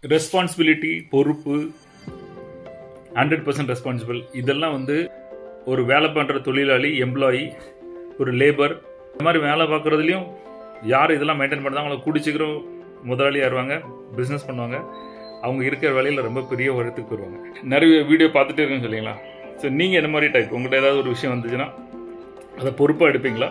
responsibility பொறுப்பு hundred percent responsible இதெல்லாம் வந்து ஒரு வேலை பண்ணுற தொழிலாளி எம்ப்ளாயி ஒரு லேபர் இந்த மாதிரி வேலை பார்க்குறதுலையும் யார் இதெல்லாம் மெயின்டைன் பண்ணுறாங்க அவங்கள கூடி சீக்கிரம் முதலாளியாக இருவாங்க பிஸ்னஸ் பண்ணுவாங்க அவங்க இருக்கிற வேலையில் ரொம்ப பெரிய உயரத்துக்கு வருவாங்க நிறைய வீடியோ பார்த்துட்டே இருக்குன்னு சொல்லிங்களா ஸோ நீங்கள் என்ன மாதிரி டைப் உங்கள்கிட்ட ஏதாவது ஒரு விஷயம் வந்துச்சுன்னா அதை பொறுப்பாக எடுப்பீங்களா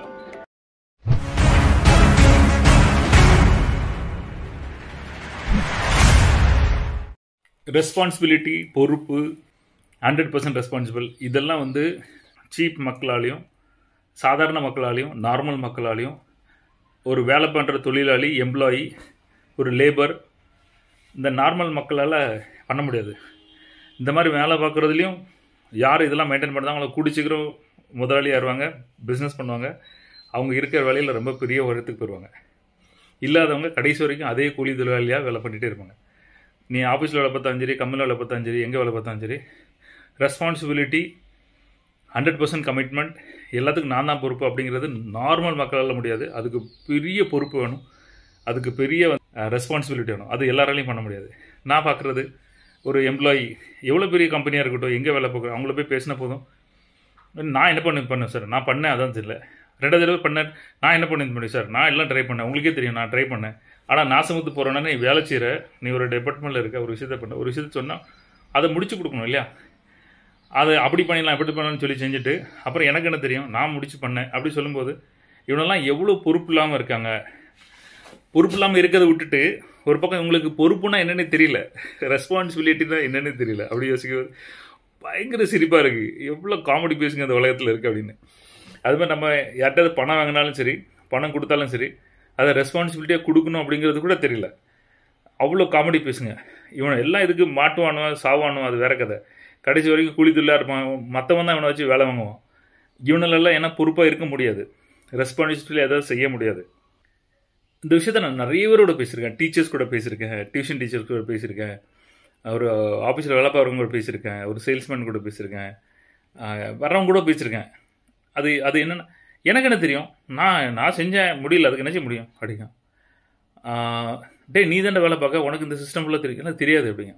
ரெஸ்பான்சிபிலிட்டி பொறுப்பு ஹண்ட்ரட் பர்சன்ட் ரெஸ்பான்சிபிள் இதெல்லாம் வந்து சீப் மக்களாலையும் சாதாரண மக்களாலையும் நார்மல் மக்களாலையும் ஒரு வேலை பண்ணுற தொழிலாளி எம்ப்ளாயி ஒரு லேபர் இந்த நார்மல் மக்களால் பண்ண முடியாது இந்த மாதிரி வேலை பார்க்குறதுலையும் யார் இதெல்லாம் மெயின்டைன் பண்ணுறாங்க அவங்கள கூடி சீக்கிரம் முதலாளியாக இருவாங்க பிஸ்னஸ் பண்ணுவாங்க அவங்க இருக்கிற வேலையில் ரொம்ப பெரிய உயரத்துக்கு போயிடுவாங்க இல்லாதவங்க கடைசி வரைக்கும் அதே கூலி தொழிலாளியாக வேலை பண்ணிகிட்டே இருப்பாங்க நீ ஆஃபீஸில் வேலை பார்த்தாலும் சரி கம்பெனியில் வேலை பார்த்தாலும் சரி எங்கே வேலை பார்த்தாலும் சரி ரெஸ்பான்சிபிலிட்டி ஹண்ட்ரட் பர்சன்ட் கமிட்மெண்ட் எல்லாத்துக்கும் நான் தான் பொறுப்பு அப்படிங்கிறது நார்மல் மக்களால் முடியாது அதுக்கு பெரிய பொறுப்பு வேணும் அதுக்கு பெரிய ரெஸ்பான்சிபிலிட்டி வேணும் அது எல்லாராலையும் பண்ண முடியாது நான் பார்க்குறது ஒரு எம்ப்ளாயி எவ்வளோ பெரிய கம்பெனியாக இருக்கட்டும் எங்கே வேலை பார்க்குறோம் அவங்கள போய் பேசினா போதும் நான் என்ன பண்ண பண்ணேன் சார் நான் பண்ணேன் அதான் தெரியல ரெண்டாவது தடவை பண்ணேன் நான் என்ன பண்ணி பண்ணி சார் நான் எல்லாம் ட்ரை பண்ணேன் உங்களுக்கே தெரியும் நான் ட்ரை பண்ணேன் ஆனால் நாசமுத்து போகிறோன்னா நீ வேலை செய்கிற நீ ஒரு டிபார்ட்மெண்ட்டில் இருக்க ஒரு விஷயத்தை பண்ண ஒரு விஷயத்த சொன்னால் அதை முடிச்சு கொடுக்கணும் இல்லையா அதை அப்படி பண்ணிடலாம் எப்படி பண்ணலாம்னு சொல்லி செஞ்சுட்டு அப்புறம் எனக்கு என்ன தெரியும் நான் முடிச்சு பண்ணேன் அப்படி சொல்லும்போது இவனெல்லாம் எவ்வளோ பொறுப்பு இல்லாமல் இருக்காங்க பொறுப்பு இல்லாமல் இருக்கிறத விட்டுட்டு ஒரு பக்கம் உங்களுக்கு பொறுப்புனா என்னன்னு தெரியல ரெஸ்பான்சிபிலிட்டி தான் என்னன்னு தெரியல அப்படி யோசிக்கிறது பயங்கர சிரிப்பாக இருக்குது எவ்வளோ காமெடி பேசுங்க அந்த உலகத்தில் இருக்குது அப்படின்னு அது மாதிரி நம்ம யார்கிட்ட பணம் வாங்கினாலும் சரி பணம் கொடுத்தாலும் சரி அதை ரெஸ்பான்சிபிலிட்டியாக கொடுக்கணும் அப்படிங்கிறது கூட தெரியல அவ்வளோ காமெடி பேசுங்க இவன் எல்லாம் இதுக்கு மாட்டுவானோ சாவானோ அது வேற கதை கடைசி வரைக்கும் கூலி தொழிலாக இருப்பான் மற்றவன் தான் இவனை வச்சு வேலை வாங்குவான் இவனெல்லாம் என்ன பொறுப்பாக இருக்க முடியாது ரெஸ்பான்சிபிலிட்டி எதாவது செய்ய முடியாது இந்த விஷயத்த நான் நிறைய பேரோட பேசியிருக்கேன் டீச்சர்ஸ் கூட பேசியிருக்கேன் டியூஷன் டீச்சர்ஸ் கூட பேசியிருக்கேன் ஒரு ஆஃபீஸில் வேலை பார்க்குறவங்க கூட பேசியிருக்கேன் ஒரு சேல்ஸ்மேன் கூட பேசியிருக்கேன் வர்றவங்க கூட பேசியிருக்கேன் அது அது என்னென்ன எனக்கு என்ன தெரியும் நான் நான் செஞ்சேன் முடியல அதுக்கு என்ன செய்ய முடியும் அப்படிங்க டே நீ தானே வேலை பார்க்க உனக்கு இந்த சிஸ்டம் ஃபுல்லாக தெரியும் எனக்கு தெரியாது அப்படிங்க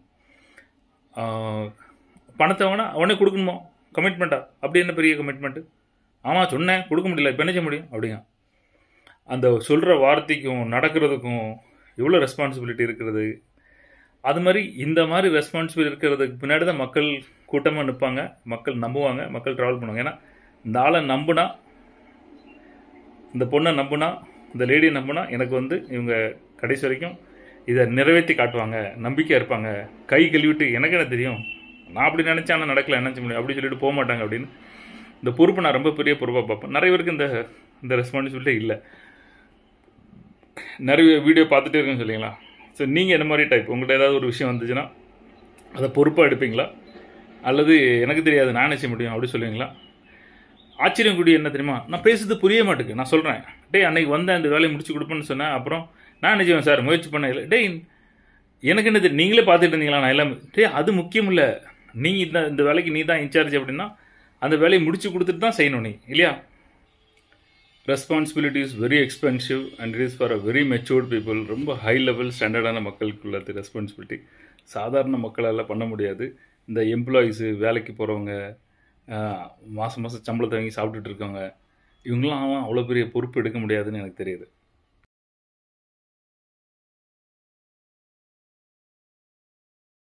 பணத்தை வாங்கினா உடனே கொடுக்கணுமோ கமிட்மெண்ட்டா அப்படி என்ன பெரிய கமிட்மெண்ட்டு ஆமாம் சொன்னேன் கொடுக்க முடியல இப்போ என்ன செய்ய முடியும் அப்படிங்க அந்த சொல்கிற வார்த்தைக்கும் நடக்கிறதுக்கும் எவ்வளோ ரெஸ்பான்சிபிலிட்டி இருக்கிறது அது மாதிரி இந்த மாதிரி ரெஸ்பான்சிபிலிட்டி இருக்கிறதுக்கு பின்னாடி தான் மக்கள் கூட்டமாக நிற்பாங்க மக்கள் நம்புவாங்க மக்கள் ட்ராவல் பண்ணுவாங்க ஏன்னா இந்த ஆளை நம்புனா இந்த பொண்ணை நம்புனா இந்த லேடியை நம்புனா எனக்கு வந்து இவங்க கடைசி வரைக்கும் இதை நிறைவேற்றி காட்டுவாங்க நம்பிக்கையாக இருப்பாங்க கை கழுவிட்டு எனக்கு என்ன தெரியும் நான் அப்படி நினச்சேன் ஆனால் நடக்கல என்ன முடியும் அப்படி சொல்லிட்டு போக மாட்டாங்க அப்படின்னு இந்த பொறுப்பு நான் ரொம்ப பெரிய பொறுப்பாக பார்ப்பேன் நிறைய பேருக்கு இந்த இந்த ரெஸ்பான்சிபிலிட்டி இல்லை நிறைய வீடியோ பார்த்துட்டே இருக்குன்னு சொல்லிங்களா ஸோ நீங்கள் என்ன மாதிரி டைப் உங்கள்கிட்ட ஏதாவது ஒரு விஷயம் வந்துச்சுன்னா அதை பொறுப்பாக எடுப்பீங்களா அல்லது எனக்கு தெரியாது நான் என்ன செய்ய முடியும் அப்படி சொல்லுவீங்களா ஆச்சரியம் கூடிய என்ன தெரியுமா நான் பேசுறது புரிய மாட்டேங்குது நான் சொல்கிறேன் டேய் அன்னைக்கு வந்தேன் அந்த வேலையை முடிச்சு கொடுப்பேன்னு சொன்னேன் அப்புறம் நான் என்ன செய்வேன் சார் முயற்சி பண்ண இல்லை டேய் எனக்கு என்ன தெரியும் நீங்களே பார்த்துட்டு இருந்தீங்களா நான் எல்லாமே டேய் அது முக்கியம் இல்லை நீங்கள் இந்த இந்த வேலைக்கு நீ தான் இன்சார்ஜ் அப்படின்னா அந்த வேலையை முடிச்சு கொடுத்துட்டு தான் செய்யணும் நீ இல்லையா responsibility is very expensive and it is for a very matured people ரொம்ப ஹை லெவல் ஸ்டாண்டர்டான மக்களுக்கு உள்ளது ரெஸ்பான்சிபிலிட்டி சாதாரண மக்களால் பண்ண முடியாது இந்த எம்ப்ளாயீஸு வேலைக்கு போகிறவங்க மாதம் மாதம் சம்பளத்தை வாங்கி சாப்பிட்டுட்டு இருக்கவங்க இவங்களாம் அவ்வளோ பெரிய பொறுப்பு எடுக்க முடியாதுன்னு எனக்கு தெரியுது